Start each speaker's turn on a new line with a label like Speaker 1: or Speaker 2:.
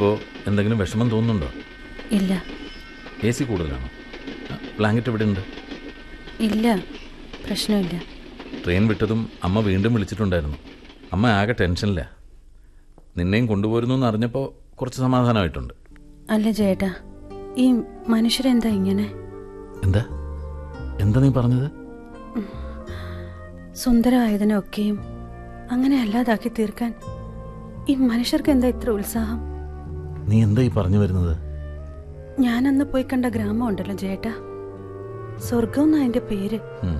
Speaker 1: ഇപ്പോൾ എന്തെങ്കിലും വിഷമം തോന്നുന്നുണ്ടോ
Speaker 2: ഇല്ല
Speaker 1: എ സി കൂടുതലാണോ ആ, ബ്ലാങ്കറ്റ് ഇവിടെ ഉണ്ട്
Speaker 2: ഇല്ല പ്രശ്നമില്ല
Speaker 1: ട്രെയിൻ വിട്ടതും അമ്മ വീണ്ടും വിളിച്ചിട്ടുണ്ടായിരുന്നു അമ്മ ആകെ ടെൻഷനില്ല നിന്നെയും കൊണ്ടുപോരുന്നു എന്ന് അറിഞ്ഞപ്പോൾ കുറച്ച് സമാധാനമായിട്ടുണ്ട്
Speaker 2: അല്ല ചേട്ടാ ഈ മനുഷ്യരെന്താ ഇങ്ങനെ
Speaker 1: എന്താ എന്താ നീ പറഞ്ഞത്
Speaker 2: സുന്ദരമായതിനൊക്കെയും അങ്ങനെ അല്ലാതാക്കി തീർക്കാൻ ഈ മനുഷ്യർക്ക് എന്താ ഇത്ര ഉത്സാഹം
Speaker 1: നീ എന്താ ഈ പറഞ്ഞു വരുന്നത്
Speaker 2: ഞാനന്ന് പോയി കണ്ട ഗ്രാമം ഉണ്ടല്ലോ ചേട്ടാ സ്വർഗം എന്നാ അതിന്റെ പേര്
Speaker 1: ഉം.